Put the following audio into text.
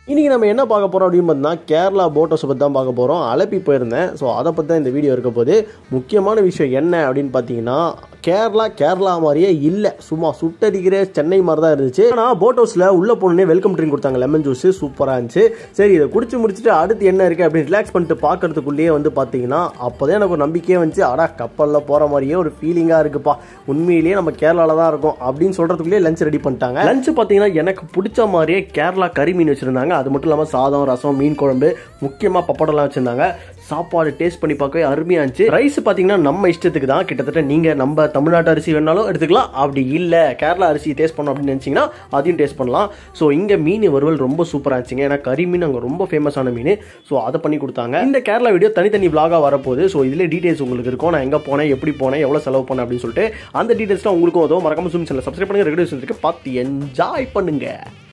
இன்றைக்கி நம்ம என்ன பார்க்க போகிறோம் அப்படின்னு பார்த்தீங்கன்னா கேரளா போட் ஹவுஸை பற்றி தான் பார்க்க போகிறோம் அலப்பி போயிருந்தேன் ஸோ அதை பற்றி தான் இந்த வீடியோ இருக்க போது முக்கியமான விஷயம் என்ன அப்படின்னு பார்த்தீங்கன்னா கேரளா கேரளா மாதிரியே இல்லை சும்மா சுட்டடிக்கிற சென்னை மாதிரி தான் இருந்துச்சு ஆனால் போட் ஹவுஸில் உள்ளே போனோடனே வெல்கம் ட்ரிங்க் கொடுத்தாங்க லெமன் ஜூஸ் சூப்பராக இருந்துச்சு சரி இதை குடிச்சு முடிச்சுட்டு அடுத்து என்ன இருக்குது அப்படின்னு ரிலாக்ஸ் பண்ணிட்டு பார்க்கறதுக்குள்ளேயே வந்து பார்த்தீங்கன்னா அப்போ தான் எனக்கு ஒரு நம்பிக்கையே வந்துச்சு அடா கப்பலில் போகிற மாதிரியே ஒரு ஃபீலிங்காக இருக்குப்பா உண்மையிலேயே நம்ம கேரளாவில் தான் இருக்கோம் அப்படின்னு சொல்கிறதுக்குள்ளேயே லஞ்ச் ரெடி பண்ணிட்டாங்க லஞ்ச் பார்த்தீங்கன்னா எனக்கு பிடிச்ச மாதிரியே கேரளா கறி மீன் வச்சுருந்தாங்க அது மட்டும் இல்லாமல் சாதம் ரசம் மீன் குழம்பு முக்கியமாக பப்படம்லாம் வச்சுருந்தாங்க சாப்பாடு டேஸ்ட் பண்ணி பார்க்கவே அருமையாக இருந்துச்சு ரைஸ் பார்த்தீங்கன்னா நம்ம இஷ்டத்துக்கு தான் கிட்டத்தட்ட நீங்கள் நம்ம தமிழ்நாட்டு அரிசி வேணாலும் எடுத்துக்கலாம் அப்படி இல்லை கேரளா அரிசி டேஸ்ட் பண்ணோம் அப்படின்னு நினச்சிங்கன்னா அதையும் டேஸ்ட் பண்ணலாம் ஸோ இங்கே மீன் வறுவல் ரொம்ப சூப்பராக இருந்துச்சுங்க ஏன்னா கறி மீன் அங்கே ரொம்ப ஃபேமஸான மீன் ஸோ அதை பண்ணி கொடுத்தாங்க இந்த கேரளா வீடியோ தனித்தனி vlog-ஆ வரப்போகுது ஸோ இதில் டீடைல்ஸ் உங்களுக்கு இருக்கும் நான் எங்கே போனேன் எப்படி போனேன் எவ்வளோ செலவு பண்ணேன் அப்படின்னு சொல்லிட்டு அந்த டீடைல்ஸ்லாம் உங்களுக்கும் உதவும் மறக்காம சும் சேனல் சப்ஸ்கிரைப் பண்ணுங்க ரெகுலேஷன் இருக்கு பார்த்து என்ஜாய் பண்ணுங்க